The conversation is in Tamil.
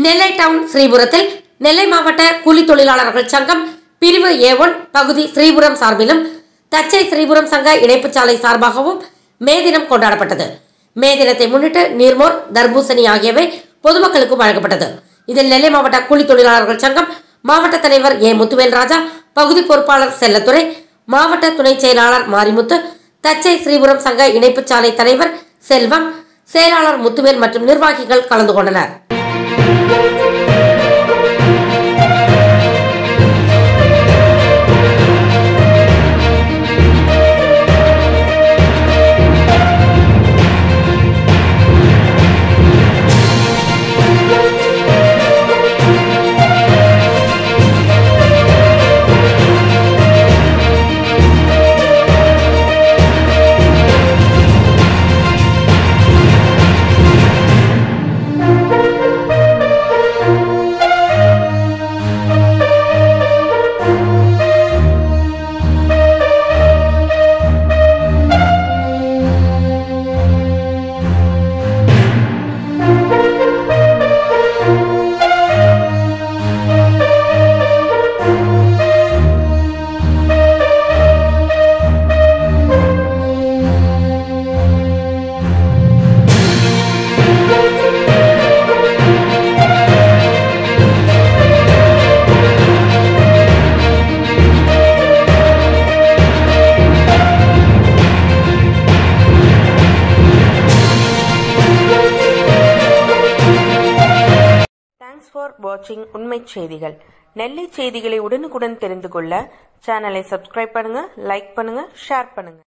நெல்லை டவுன் ஸ்ரீபுரத்தில் நெல்லை மாவட்ட கூலி தொழிலாளர்கள் சங்கம் பிரிவு ஏ ஒன் பகுதி ஸ்ரீபுரம் சார்பிலும் தச்சை ஸ்ரீபுரம் சங்க இணைப்புச் சாலை சார்பாகவும் மே தினம் கொண்டாடப்பட்டது மே தினத்தை முன்னிட்டு நீர்மோர் தர்பூசணி ஆகியவை பொதுமக்களுக்கு வழங்கப்பட்டது இதில் நெல்லை மாவட்ட கூலி தொழிலாளர்கள் சங்கம் மாவட்ட தலைவர் ஏ முத்துவேல் ராஜா பகுதி பொறுப்பாளர் செல்லத்துறை மாவட்ட துணை செயலாளர் மாரிமுத்து தச்சை ஸ்ரீபுரம் சங்க இணைப்புச் சாலை தலைவர் செல்வம் செயலாளர் முத்துவேல் மற்றும் நிர்வாகிகள் கலந்து கொண்டனர் தேங்க்ஸ் ஃபார் வாட்சிங் உண்மை செய்திகள் நெல்லை செய்திகளை உடனுக்குடன் தெரிந்து கொள்ள சேனலை சப்ஸ்கிரைப் பண்ணுங்க லைக் பண்ணுங்க ஷேர் பண்ணுங்க